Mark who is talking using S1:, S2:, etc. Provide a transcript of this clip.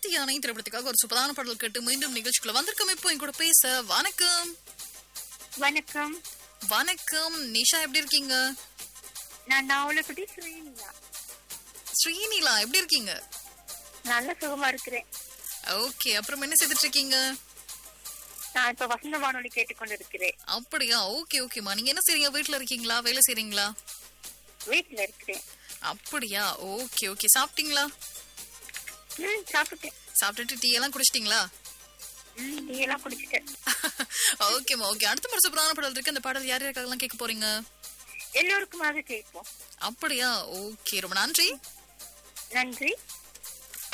S1: யானை திரைப்படத்துக்காக ஒரு சூப்பரான பாடல் கேட்டு மீண்டும் நிகழ்ச்சிக்குள்ள வந்திருக்கோம் இப்போ என் கூட பேச வணக்கம்
S2: வணக்கம்
S1: வணக்கம் நிஷா எப்படி இருக்கீங்க
S2: நான் நாவலக்குடி ஸ்ரீனியா
S1: ஸ்ரீனிலா எப்படி இருக்கீங்க
S2: நல்ல சுகமா இருக்கிறேன்
S1: ஓகே அப்புறம் என்ன செய்துட்டு இருக்கீங்க
S2: நான் இப்ப வசந்த வானொலி கேட்டுக்கொண்டு இருக்கிறேன்
S1: அப்படியா ஓகே ஓகேம்மா நீங்க என்ன செய்றீங்க வீட்ல இருக்கீங்களா வேலை செய்றீங்களா
S2: வீட்டுல இருக்கிறேன்
S1: அப்படியா ஓகே ஓகே சாப்பிட்டீங்களா
S2: ம் சாப்பிட்டேன்
S1: சாப்பிட்டுட்டு டீ எல்லாம் குடிச்சிட்டீங்களா
S2: ம் டீ எல்லாம் குடிச்சிட்டேன்
S1: ஓகேம்மா ஓகே அடுத்த ஒரு சூப்பரான பாடல் இருக்கு அந்த பாடல் யார் யாருக்காகலாம் கேட்க போறீங்க
S2: எல்லோருக்குமாக கேட்போம்
S1: அப்படியா ஓகே ரொம்ப நன்றி
S2: நன்றி